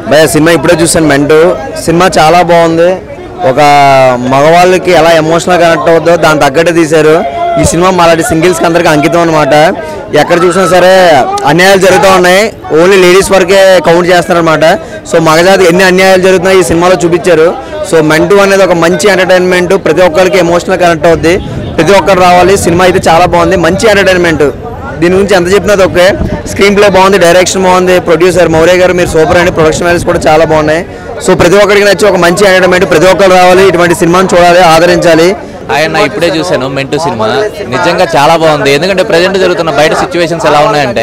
భయ సినిమా ఇప్పుడే చూసాను మెంటు సినిమా చాలా బాగుంది ఒక మగవాళ్ళకి ఎలా ఎమోషనల్ కనెక్ట్ అవుతుందో దాని తగ్గట్టే తీశారు ఈ సినిమా మాలాంటి సింగిల్స్కి అందరికీ అంకితం అనమాట ఎక్కడ చూసినా సరే అన్యాయాలు జరుగుతూ ఉన్నాయి ఓన్లీ లేడీస్ వరకే కౌంట్ చేస్తారనమాట సో మగజాతి ఎన్ని అన్యాయాలు జరుగుతున్నాయి ఈ సినిమాలో చూపించారు సో మెంటు అనేది ఒక మంచి ఎంటర్టైన్మెంట్ ప్రతి ఒక్కరికి ఎమోషనల్ కనెక్ట్ అవుద్ది ప్రతి ఒక్కరు రావాలి సినిమా అయితే చాలా బాగుంది మంచి ఎంటర్టైన్మెంట్ దీని గురించి ఎంత చెప్పినది ఓకే స్క్రీన్ ప్లే బాగుంది డైరెక్షన్ బాగుంది ప్రొడ్యూసర్ మౌర్య గారు మీరు సూపర్ అండి ప్రొడక్షన్ వాల్యూస్ కూడా చాలా బాగున్నాయి సో ప్రతి ఒక్కరికి నచ్చి ఒక మంచి ఎంటర్టైన్మెంట్ ప్రతి ఒక్కరు రావాలి ఇటువంటి సినిమాని చూడాలి ఆదరించాలి ఆయన ఇప్పుడే చూశాను మెంటు సినిమా నిజంగా చాలా బాగుంది ఎందుకంటే ప్రజెంట్ జరుగుతున్న బయట సిచ్యువేషన్స్ ఎలా ఉన్నాయంటే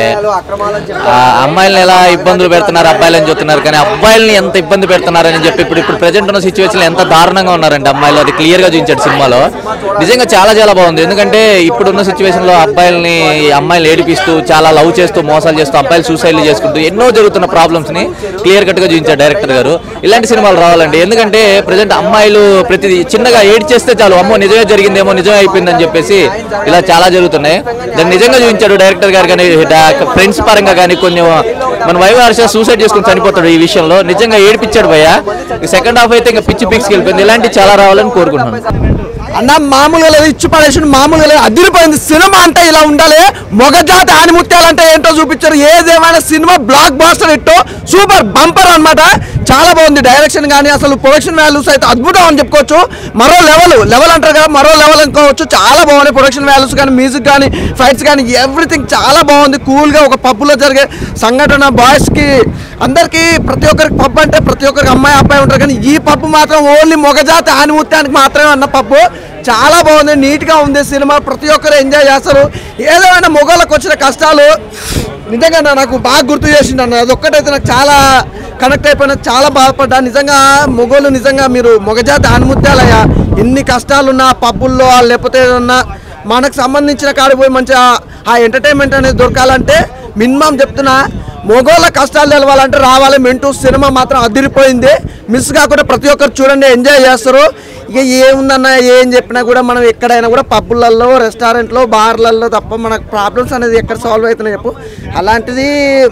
ఆ అమ్మాయిలను ఎలా ఇబ్బందులు పెడుతున్నారు అబ్బాయిలని చూస్తున్నారు కానీ అబ్బాయిల్ని ఎంత ఇబ్బంది పెడుతున్నారని చెప్పి ఇప్పుడు ఇప్పుడు ప్రజెంట్ ఉన్న సిచ్యువేషన్ ఎంత దారుణంగా ఉన్నారంటే అమ్మాయిలు అది క్లియర్ గా చూపించాడు సినిమాలో నిజంగా చాలా చాలా బాగుంది ఎందుకంటే ఇప్పుడున్న సిచ్యువేషన్ లో అబ్బాయిల్ని అమ్మాయిలు ఏడిపిస్తూ చాలా లవ్ చేస్తూ మోసాలు చేస్తూ అబ్బాయిలు సూసైడ్లు చేసుకుంటూ ఎన్నో జరుగుతున్న ప్రాబ్లమ్స్ ని క్లియర్ కట్ గా చూపించాడు డైరెక్టర్ గారు ఇలాంటి సినిమాలు రావాలండి ఎందుకంటే ప్రజెంట్ అమ్మాయిలు ప్రతి చిన్నగా ఏడ్ చేస్తే చాలు అమ్మో నిజమే జరిగిందేమో నిజమే అయిపోయిందని చెప్పేసి ఇలా చాలా జరుగుతున్నాయి దాన్ని నిజంగా చూపించాడు డైరెక్టర్ గారు కానీ ఫ్రెండ్స్ పరంగా కానీ కొన్ని మన వైవ హర్ష సూసైడ్ చేసుకుని చనిపోతాడు ఈ విషయంలో నిజంగా ఏడిపించాడు భయ్య సెకండ్ హాఫ్ అయితే ఇంకా పిచ్చి పిక్స్కి వెళ్ళిపోయింది ఇలాంటి చాలా రావాలని కోరుకుంటున్నాను అన్న మామూలుగా లేదు ఇచ్చి పడేసి మామూలుగా లేదు అదిరిపోయింది సినిమా అంటే ఇలా ఉండాలి మొగజాతి ఆనిముత్యాలంటే ఏంటో చూపించారు ఏదేమైనా సినిమా బ్లాక్ బాస్టర్ ఇట్టో సూపర్ బంపర్ అన్నమాట చాలా బాగుంది డైరెక్షన్ కానీ అసలు ప్రొడక్షన్ వాల్యూస్ అయితే అద్భుతం అని చెప్పుకోవచ్చు మరో లెవెల్ లెవెల్ అంటారు కదా మరో లెవెల్ అనుకోవచ్చు చాలా బాగున్నాయి ప్రొడక్షన్ వాల్యూస్ కానీ మ్యూజిక్ కానీ ఫైట్స్ కానీ ఎవ్రీథింగ్ చాలా బాగుంది కూల్గా ఒక పబ్బులో జరిగే సంఘటన బాయ్స్కి అందరికీ ప్రతి ఒక్కరికి పబ్ అంటే ప్రతి ఒక్కరికి అమ్మాయి అబ్బాయి ఉంటారు కానీ ఈ పబ్బు మాత్రం ఓన్లీ మొగజాతి ఆనిముత్యానికి మాత్రమే అన్న పబ్బు చాలా బాగుంది నీట్గా ఉంది సినిమా ప్రతి ఒక్కరు ఎంజాయ్ చేస్తారు ఏదేమైనా మొగోళ్ళకి వచ్చిన కష్టాలు నిజంగా నా- నాకు బాగా గుర్తు చేసిండు అన్న అది ఒక్కటైతే నాకు చాలా కనెక్ట్ అయిపోయినా చాలా బాధపడ్డా నిజంగా మొగోళ్ళు నిజంగా మీరు మొగజాతి ఆనుముత్యాలయ్యా ఎన్ని కష్టాలున్నా పబ్బుల్లో లేకపోతే ఏదన్నా మనకు సంబంధించిన కాడికి పోయి మంచిగా ఆ ఎంటర్టైన్మెంట్ అనేది దొరకాలంటే మినిమం చెప్తున్నా మొగోళ్ళ కష్టాలు తెలవాలంటే రావాలి మెంటూ సినిమా మాత్రం అదిరిపోయింది మిస్ కాకుండా ప్రతి ఒక్కరు చూడండి ఎంజాయ్ చేస్తారు ఇక ఏముందన్న ఏం చెప్పినా కూడా మనం ఎక్కడైనా కూడా పబ్బులలో రెస్టారెంట్లో బార్లలో తప్ప మనకు ప్రాబ్లమ్స్ అనేది ఎక్కడ సాల్వ్ అవుతున్నాయి చెప్పు అలాంటిది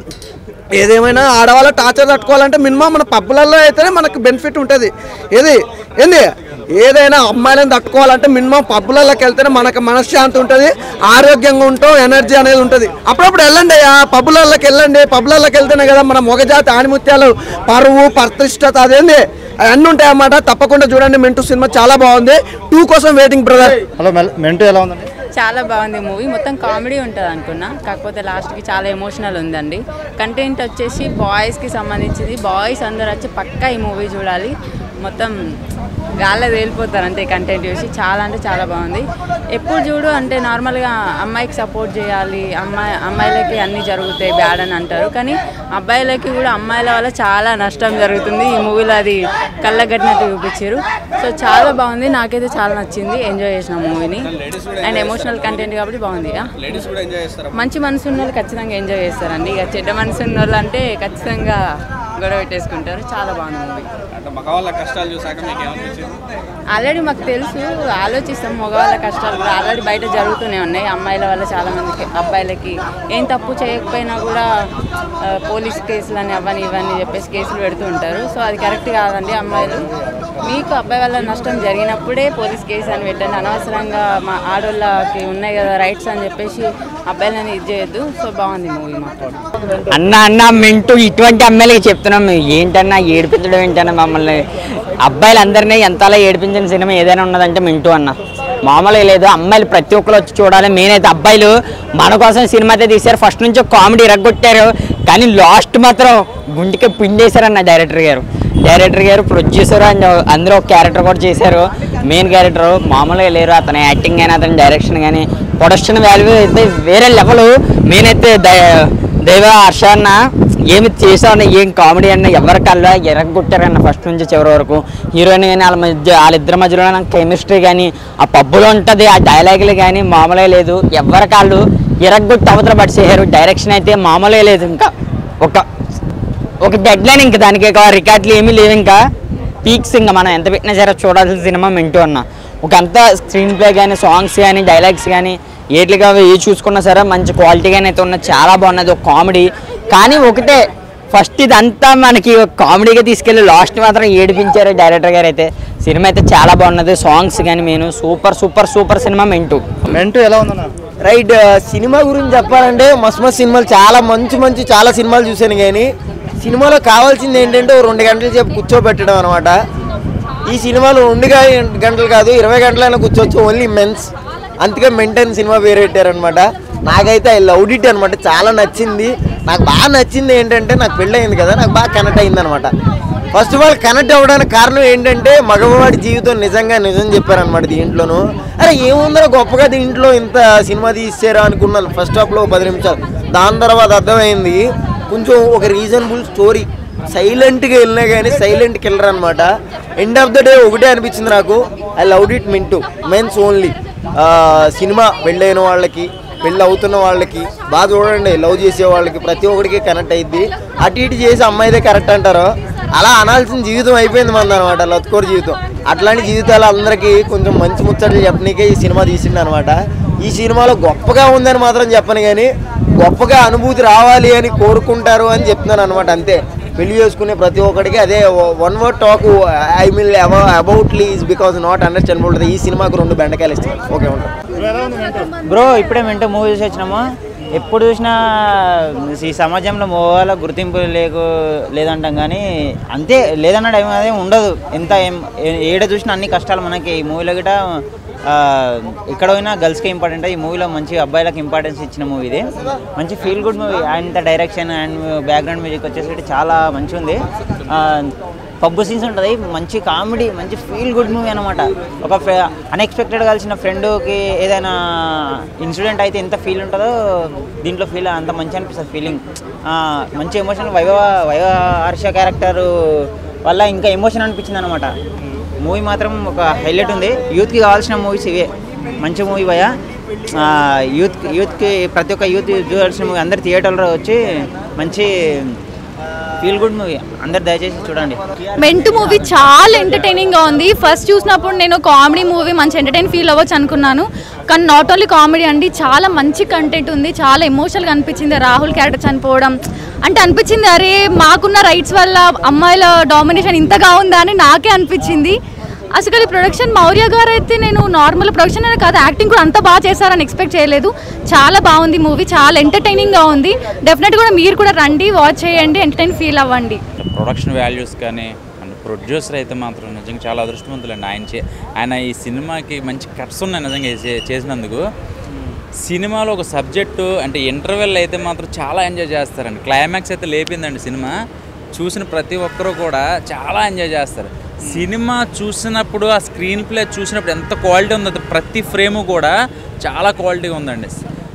ఏదేమైనా ఆడవాళ్ళ టార్చర్ తట్టుకోవాలంటే మినిమం మన పబ్బులలో అయితేనే మనకు బెనిఫిట్ ఉంటుంది ఏది ఏంది ఏదైనా అమ్మాయిలను తట్టుకోవాలంటే మినిమం పబ్బులలోకి వెళ్తేనే మనకు మనశ్శాంతి ఉంటుంది ఆరోగ్యంగా ఉంటాం ఎనర్జీ అనేది ఉంటుంది అప్పుడప్పుడు వెళ్ళండి ఆ పబ్బులలోకి వెళ్ళండి పబ్బులలోకి వెళ్తేనే కదా మన మొగజాతి ఆణిముత్యాలు పరువు ప్రతిష్టత అదేంది అవన్నీ ఉంటాయి అన్నమాట తప్పకుండా చూడండి మెంటూ సినిమా చాలా బాగుంది టూ కోసం వెయిటింగ్ బ్రదర్ హలో మెంటూ ఎలా ఉందండి చాలా బాగుంది మూవీ మొత్తం కామెడీ ఉంటుంది అనుకున్నా కాకపోతే లాస్ట్కి చాలా ఎమోషనల్ ఉందండి కంటెంట్ వచ్చేసి బాయ్స్కి సంబంధించింది బాయ్స్ అందరు వచ్చి పక్కా ఈ మూవీ చూడాలి మొత్తం గాల్లో తేలిపోతారు అంతే కంటెంట్ చూసి చాలా అంటే చాలా బాగుంది ఎప్పుడు చూడు అంటే నార్మల్గా అమ్మాయికి సపోర్ట్ చేయాలి అమ్మాయి అమ్మాయిలకి అన్నీ జరుగుతాయి బ్యాడ్ అని అంటారు కానీ అబ్బాయిలకి కూడా అమ్మాయిల వల్ల చాలా నష్టం జరుగుతుంది ఈ మూవీలో అది కళ్ళగట్టినట్టు చూపించారు సో చాలా బాగుంది నాకైతే చాలా నచ్చింది ఎంజాయ్ చేసిన మూవీని అండ్ ఎమోషనల్ కంటెంట్ కాబట్టి బాగుంది ఆ? మంచి మనసు ఉన్న వాళ్ళు ఖచ్చితంగా ఎంజాయ్ చేస్తారండి ఇక చెడ్డ మనసు ఉన్న వాళ్ళు అంటే ఖచ్చితంగా గొడవ పెట్టేసుకుంటారు చాలా బాగుంది మూవీ మగవాళ్ళ కష్టాలు చూసాక మీకు ఏమనిపించింది ఆల్రెడీ మాకు తెలుసు ఆలోచిస్తాం మగవాళ్ళ కష్టాలు కూడా ఆల్రెడీ బయట జరుగుతూనే ఉన్నాయి అమ్మాయిల వల్ల చాలా మందికి అబ్బాయిలకి ఏం తప్పు చేయకపోయినా కూడా ఆ, పోలీస్ కేసులు అని అవని ఇవన్నీ చెప్పేసి కేసులు పెడుతూ ఉంటారు సో అది కరెక్ట్ కాదండి అమ్మాయిలు మీకు అబ్బాయి వల్ల నష్టం జరిగినప్పుడే పోలీస్ కేసు అని పెట్టండి అనవసరంగా మా ఆడోళ్ళకి ఉన్నాయి కదా రైట్స్ అని చెప్పేసి అబ్బాయిలని ఇది చేయొద్దు సో బాగుంది మూవీ మాకు అన్న అన్న మింటూ ఇటువంటి అమ్మాయిలకి చెప్తున్నాం ఏంటన్నా ఏడిపించడం ఏంటన్నా మమ్మల్ని అబ్బాయిలందరినీ ఎంతలా ఏడిపించిన సినిమా ఏదైనా ఉన్నదంటే మింటూ అన్న మామూలుగా లేదు అమ్మాయిలు ప్రతి ఒక్కరు వచ్చి చూడాలి మెయిన్ అయితే అబ్బాయిలు మన కోసం సినిమా అయితే తీశారు ఫస్ట్ నుంచి కామెడీ రగ్గొట్టారు కానీ లాస్ట్ మాత్రం గుండెకి పిండేశారన్న director garu director garu producer and అందులో ఒక క్యారెక్టర్ కూడా చేశారు మెయిన్ క్యారెక్టర్ మామూలుగా లేరు అతని యాక్టింగ్ కానీ అతని డైరెక్షన్ కానీ ప్రొడక్షన్ వాల్యూ అయితే వేరే లెవెల్ మెయిన్ అయితే దై- దైవ హర్ష అన్న ఏమి చేశారన్న ఏం కామెడీ అన్న ఎవరి కల్లా ఎరగొట్టారన్న ఫస్ట్ నుంచి చివరి వరకు హీరోయిన్ కానీ వాళ్ళ మధ్య వాళ్ళిద్దరి మధ్యలో కెమిస్ట్రీ కానీ ఆ పబ్బులో ఉంటుంది ఆ డైలాగులు కానీ మామూలే లేదు ఎవరి కాళ్ళు ఎరగొట్టి అవతల పడిచేసారు డైరెక్షన్ అయితే మామూలే లేదు ఇంకా ఒక ఒక డెడ్ లైన్ ఇంకా దానికి ఇక రికార్డులు ఏమీ లేవు ఇంకా పీక్స్ ఇంకా మనం ఎంత పెట్టినా సరే చూడాల్సిన సినిమా మింటూ అన్న ఒక అంతా స్క్రీన్ ప్లే కానీ సాంగ్స్ కానీ డైలాగ్స్ కానీ ఏట్లుగా ఏ చూసుకున్నా సరే మంచి క్వాలిటీగానే అయితే ఉన్న చాలా బాగున్నది ఒక కామెడీ కానీ ఒకటే ఫస్ట్ ఇదంతా మనకి కామెడీగా తీసుకెళ్ళి లాస్ట్ మాత్రం ఏడిపించారు డైరెక్టర్ గారు అయితే సినిమా అయితే చాలా బాగున్నది సాంగ్స్ కానీ నేను super super super cinema Mentoo Mentoo ఎలా ఉందన్న రైట్ సినిమా గురించి చెప్పాలంటే మస్తు మస్తు సినిమాలు చాలా మంచి మంచి చాలా సినిమాలు చూశాను కానీ సినిమాలో కావాల్సింది ఏంటంటే ఓ రెండు గంటలు చెప్పి కూర్చోబెట్టడం అనమాట ఈ సినిమాలో రెండు గా- గంటలు కాదు ఇరవై గంటలైనా కూర్చోవచ్చు ఓన్లీ మెన్స్ అందుకే మెంటైన్ సినిమా పేరు పెట్టారనమాట నాకైతే ఐ లవ్ ఇట్ అనమాట చాలా నచ్చింది నాకు బాగా నచ్చింది ఏంటంటే నాకు పెళ్ళి అయింది కదా నాకు బాగా కనెక్ట్ అయింది అనమాట ఫస్ట్ ఆఫ్ ఆల్ కనెక్ట్ అవ్వడానికి కారణం ఏంటంటే మగవాడి జీవితం నిజంగా నిజం చెప్పారనమాట దీంట్లోను అరే ఏముందరో గొప్పగా దీంట్లో ఇంత సినిమా తీసారా అనుకున్నాను ఫస్ట్ హాఫ్లో పది నిమిషాలు దాని తర్వాత అర్థమైంది కొంచెం ఒక రీజనబుల్ స్టోరీ సైలెంట్గా వెళ్ళినా కానీ సైలెంట్ కిల్లర్ అనమాట ఎండ్ ఆఫ్ ద డే ఒకటే అనిపించింది నాకు I love it Mentoo mens only cinema పెళ్ళైన వాళ్ళకి పెళ్ళి అవుతున్న వాళ్ళకి బాగా చూడండి లవ్ చేసే వాళ్ళకి ప్రతి ఒక్కడికి కనెక్ట్ అయింది అటు ఇటు చేసి అమ్మాయిదే కరెక్ట్ అంటారు అలా అనాల్సిన జీవితం అయిపోయింది మంది అనమాట లత్కోర్ జీవితం అట్లాంటి జీవితాలు అందరికీ కొంచెం మంచి ముచ్చట్లు చెప్పనీకే ఈ సినిమా తీసిండు అనమాట ఈ సినిమాలో గొప్పగా ఉందని మాత్రం చెప్పను కానీ గొప్పగా అనుభూతి రావాలి అని కోరుకుంటారు అని చెప్తున్నాను అనమాట అంతే పెళ్లి చేసుకునే ప్రతి ఒక్కడికి అదే one word talk I mean about lease because not understandable ఈ సినిమాకు రెండు బెండకాయలు ఇస్తాను ఓకే ఉంటాను బ్రో ఇప్పుడే మెంటో మూవీ చూసి వచ్చినాము ఎప్పుడు చూసినా ఈ సమాజంలో మగవాళ్ళ గుర్తింపు లేకు లేదంటాం కానీ అంతే లేదన్నాడు ఏం అదే ఉండదు ఎంత ఏం ఏ- ఏడ చూసినా అన్ని కష్టాలు మనకి ఈ మూవీలో గిట ఆ, ఎక్కడ పోయినా గర్ల్స్కి ఇంపార్టెంట్ ఈ మూవీలో మంచి అబ్బాయిలకు ఇంపార్టెన్స్ ఇచ్చిన మూవీ ఇది మంచి feel good movie and direction and background music వచ్చేసి చాలా మంచిగా ఉంది ఆ, పబ్బు సీన్స్ ఉంటుంది మంచి కామెడీ మంచి ఫీల్ గుడ్ మూవీ అనమాట ఒక అన్ఎక్స్పెక్టెడ్ కలిసిన ఫ్రెండ్కి ఏదైనా ఇన్సిడెంట్ అయితే ఎంత ఫీల్ ఉంటుందో దీంట్లో ఫీల్ అంత మంచి అనిపిస్తుంది ఫీలింగ్ మంచి ఎమోషన్ వైభవ వైభవ హర్ష క్యారెక్టర్ వల్ల ఇంకా ఎమోషన్ అనిపించింది అనమాట మూవీ మాత్రం ఒక హైలైట్ ఉంది యూత్కి కావాల్సిన మూవీస్ ఇవే మంచి మూవీ భయ యూత్ యూత్కి ప్రతి ఒక్క యూత్ చూడాల్సిన మూవీ అందరు థియేటర్లో వచ్చి మంచి ఫీల్ గుడ్ మూవీ అందరు దయచేసి చూడండి మెంటు మూవీ చాలా ఎంటర్టైనింగ్గా ఉంది ఫస్ట్ చూసినప్పుడు నేను కామెడీ మూవీ మంచి ఎంటర్టైన్ ఫీల్ అవ్వచ్చు అనుకున్నాను కానీ నాట్ ఓన్లీ కామెడీ అండి చాలా మంచి కంటెంట్ ఉంది చాలా ఎమోషనల్గా అనిపించింది రాహుల్ క్యారెక్టర్ చనిపోవడం అంటే అనిపించింది అరే మాకున్న రైట్స్ వల్ల అమ్మాయిల డామినేషన్ ఇంతగా ఉందా అని నాకే అనిపించింది అసలు ఈ ప్రొడక్షన్ మౌర్య గారు అయితే నేను నార్మల్ ప్రొడక్షన్ అనే కాదు యాక్టింగ్ కూడా అంత బాగా చేశారని ఎక్స్పెక్ట్ చేయలేదు చాలా బాగుంది మూవీ చాలా ఎంటర్టైనింగ్గా ఉంది డెఫినెట్ కూడా మీరు కూడా రండి వాచ్ చేయండి ఎంటర్టైన్ ఫీల్ అవ్వండి ప్రొడక్షన్ వాల్యూస్ కానీ అండ్ ప్రొడ్యూసర్ అయితే మాత్రం నిజంగా చాలా అదృష్టవంతులండి ఆయన చే ఆయన ఈ సినిమాకి మంచి కట్స్ ఉన్నాయి నిజంగా చే- చేసినందుకు సినిమాలో ఒక సబ్జెక్టు అంటే ఇంటర్వెల్ అయితే మాత్రం చాలా ఎంజాయ్ చేస్తారండి క్లైమాక్స్ అయితే లేపిందండి సినిమా చూసిన ప్రతి ఒక్కరూ కూడా చాలా ఎంజాయ్ చేస్తారు సినిమా చూసినప్పుడు ఆ స్క్రీన్ ప్లే చూసినప్పుడు ఎంత క్వాలిటీ ఉందో ప్రతి ఫ్రేము కూడా చాలా క్వాలిటీగా ఉందండి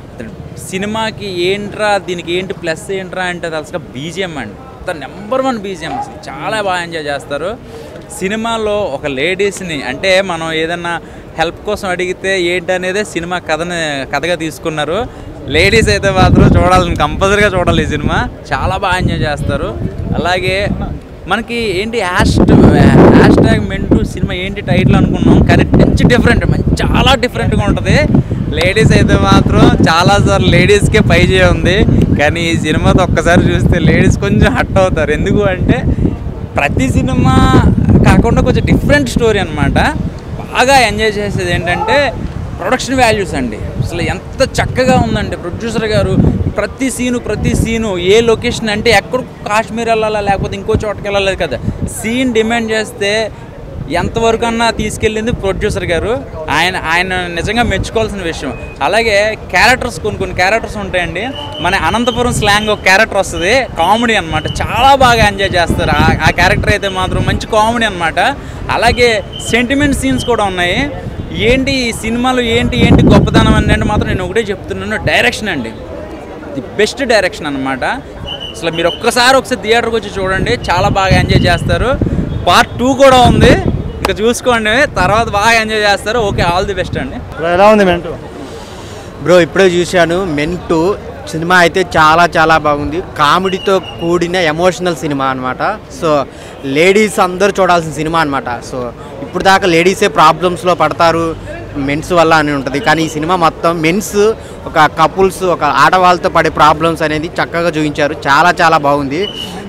సినిమాకి ఏంట్రా దీనికి ఏంటి ప్లస్ ఏంట్రా అంటే అది అసలు బీజిఎం అండి నెంబర్ వన్ బీజిఎం అసలు చాలా బాగా ఎంజాయ్ చేస్తారు సినిమాలో ఒక లేడీస్ని అంటే మనం ఏదన్నా హెల్ప్ కోసం అడిగితే ఏంటనేదే సినిమా కథని కథగా తీసుకున్నారు లేడీస్ అయితే మాత్రం చూడాలని కంపల్సరీగా చూడాలి ఈ సినిమా చాలా బాగా ఎంజాయ్ చేస్తారు అలాగే మనకి ఏంటి hash hashtag Mentoo cinema ఏంటి టైటిల్ అనుకున్నాం కానీ మంచి డిఫరెంట్ మంచి చాలా డిఫరెంట్గా ఉంటుంది లేడీస్ అయితే మాత్రం చాలా సార్లు లేడీస్కే పై చేయ ఉంది కానీ ఈ సినిమాతో ఒక్కసారి చూస్తే లేడీస్ కొంచెం హట్ అవుతారు ఎందుకు అంటే ప్రతి సినిమా కాకుండా కొంచెం డిఫరెంట్ స్టోరీ అనమాట బాగా ఎంజాయ్ చేసేది ఏంటంటే ప్రొడక్షన్ వాల్యూస్ అండి అసలు ఎంత చక్కగా ఉందండి ప్రొడ్యూసర్ గారు ప్రతి సీను ప్రతి సీను ఏ లొకేషన్ అంటే ఎక్కడ కాశ్మీర్ వెళ్ళాలా లేకపోతే ఇంకో చోటకి వెళ్ళాలి కదా సీన్ డిమాండ్ చేస్తే ఎంతవరకు అన్నా తీసుకెళ్ళింది ప్రొడ్యూసర్ గారు ఆయన ఆయన నిజంగా మెచ్చుకోవాల్సిన విషయం అలాగే క్యారెక్టర్స్ కొన్ని కొన్ని క్యారెక్టర్స్ ఉంటాయండి మన అనంతపురం స్లాంగ్ ఒక క్యారెక్టర్ వస్తుంది కామెడీ అనమాట చాలా బాగా ఎంజాయ్ చేస్తారు ఆ- ఆ క్యారెక్టర్ అయితే మాత్రం మంచి కామెడీ అనమాట అలాగే సెంటిమెంట్ సీన్స్ కూడా ఉన్నాయి ఏంటి ఈ సినిమాలో ఏంటి ఏంటి గొప్పతనం అనేది మాత్రం నేను ఒకటే చెప్తున్నాను డైరెక్షన్ అండి ది బెస్ట్ డైరెక్షన్ అనమాట అసలు మీరు ఒక్కసారి ఒకసారి థియేటర్కి వచ్చి చూడండి చాలా బాగా ఎంజాయ్ చేస్తారు పార్ట్ టూ కూడా ఉంది ఇంకా చూసుకోండి తర్వాత బాగా ఎంజాయ్ చేస్తారు ఓకే ఆల్ ది బెస్ట్ అండి ఎలా ఉంది మెంటూ బ్రో ఇప్పుడే చూశాను మెంటు సినిమా అయితే చాలా చాలా బాగుంది కామెడీతో కూడిన ఎమోషనల్ సినిమా అనమాట సో లేడీస్ అందరూ చూడాల్సిన సినిమా అనమాట సో ఇప్పుడు దాకా లేడీసే ప్రాబ్లమ్స్లో పడతారు మెన్స్ వల్ల అని ఉంటుంది కానీ ఈ సినిమా మొత్తం మెన్స్ ఒక కపుల్స్ ఒక ఆడవాళ్ళతో పడే ప్రాబ్లమ్స్ అనేది చక్కగా చూపించారు చాలా చాలా బాగుంది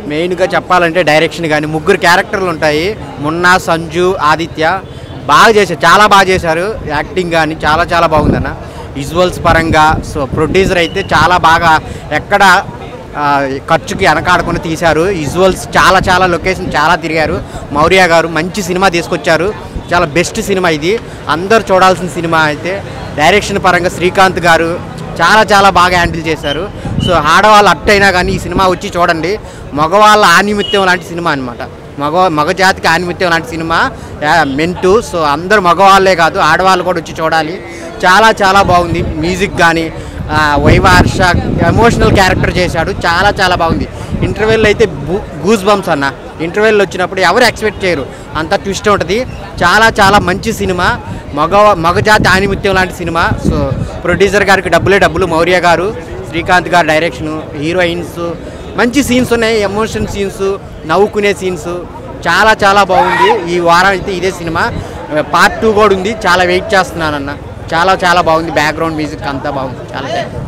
మెయిన్గా చెప్పాలంటే డైరెక్షన్ కానీ ముగ్గురు క్యారెక్టర్లు ఉంటాయి మున్నా సంజు ఆదిత్య బాగా చేశారు చాలా బాగా చేశారు యాక్టింగ్ కానీ చాలా చాలా బాగుందన్న విజువల్స్ పరంగా సో ప్రొడ్యూసర్ అయితే చాలా బాగా ఎక్కడ ఆ, ఖర్చుకి వెనకాడకుండా తీశారు విజువల్స్ చాలా చాలా లొకేషన్ చాలా తిరిగారు మౌర్య గారు మంచి సినిమా తీసుకొచ్చారు చాలా బెస్ట్ సినిమా ఇది అందరు చూడాల్సిన సినిమా అయితే డైరెక్షన్ పరంగా శ్రీకాంత్ గారు చాలా చాలా బాగా హ్యాండిల్ చేశారు సో ఆడవాళ్ళు అట్టయినా కానీ ఈ సినిమా వచ్చి చూడండి మగవాళ్ళ ఆనిమిత్యం లాంటి సినిమా అనమాట మగ మగజాతికి ఆనిమిత్యం లాంటి సినిమా యా, మెంటు సో అందరు మగవాళ్ళే కాదు ఆడవాళ్ళు కూడా వచ్చి చూడాలి చాలా చాలా బాగుంది మ్యూజిక్ కానీ వైవార్ష ఎమోషనల్ క్యారెక్టర్ చేశాడు చాలా చాలా బాగుంది ఇంటర్వెల్ అయితే గూస్ బంప్స్ అన్న ఇంటర్వెల్ వచ్చినప్పుడు ఎవరు ఎక్స్పెక్ట్ చేయరు అంత ట్విస్ట్ ఉంటుంది చాలా చాలా మంచి సినిమా మగ మగజాతి ఆనిమిత్యం లాంటి సినిమా సో ప్రొడ్యూసర్ గారికి డబ్బులే డబ్బులు మౌర్య గారు శ్రీకాంత్ గారు డైరెక్షను హీరోయిన్స్ మంచి సీన్స్ ఉన్నాయి ఎమోషన్ సీన్స్ నవ్వుకునే సీన్స్ చాలా చాలా బాగుంది ఈ వారం అయితే ఇదే సినిమా పార్ట్ టూ కూడా ఉంది చాలా వెయిట్ చేస్తున్నానన్న చాలా చాలా బాగుంది బ్యాక్గ్రౌండ్ మ్యూజిక్ అంతా బాగుంది చాలా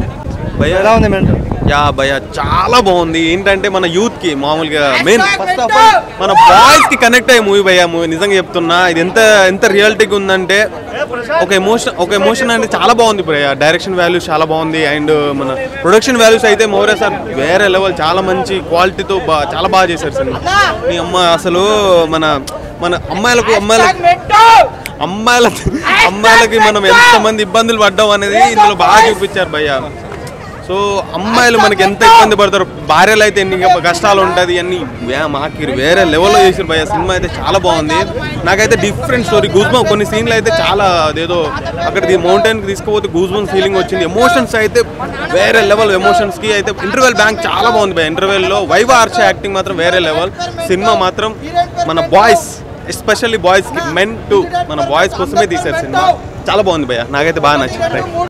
భయ ఎలా ఉంది మెంటో యా భయ చాలా బాగుంది ఏంటంటే మన యూత్ కి మామూలుగా మెయిన్ ఫస్ట్ ఆఫ్ ఆల్ మన బాయ్స్ కి కనెక్ట్ అయ్యే మూవీ భయ మూవీ నిజంగా చెప్తున్నా ఇది ఎంత ఎంత రియాలిటీగా ఉందంటే ఒక ఎమోషన్ ఒక ఎమోషన్ అనేది చాలా బాగుంది భయ డైరెక్షన్ వాల్యూస్ చాలా బాగుంది అండ్ మన ప్రొడక్షన్ వాల్యూస్ అయితే మౌర్య సార్ వేరే లెవెల్ చాలా మంచి క్వాలిటీతో బా చాలా బాగా చేశారు సినిమా మీ అమ్మ అసలు మన మన అమ్మాయిలకు అమ్మాయిలకు అమ్మాయిల అమ్మాయిలకి మనం ఎంతమంది ఇబ్బందులు పడ్డాం అనేది ఇందులో బాగా చూపించారు భయ్య సో అమ్మాయిలు మనకి ఎంత ఇబ్బంది పడతారు భార్యలు అయితే ఎన్ని కష్టాలు ఉంటుంది అన్ని వే- మాకు వేరే లెవెల్లో చేసారు భయ్య సినిమా అయితే చాలా బాగుంది నాకైతే డిఫరెంట్ స్టోరీ గూజ్బం కొన్ని సీన్లు అయితే చాలా అదేదో అక్కడికి మౌంటైన్కి తీసుకుపోతే గూజ్బం ఫీలింగ్ వచ్చింది ఎమోషన్స్ అయితే వేరే లెవెల్ ఎమోషన్స్కి అయితే ఇంటర్వెల్ బ్యాంక్ చాలా బాగుంది భయ్య ఇంటర్వెల్లో వైవ ఆర్చ యాక్టింగ్ మాత్రం వేరే లెవెల్ సినిమా మాత్రం మన బాయ్స్ ఎస్పెషల్లీ బాయ్స్కి మెన్ టు మన బాయ్స్ కోసమే తీశారు సినిమా చాలా బాగుంది భయ్య నాకైతే బాగా నచ్చింది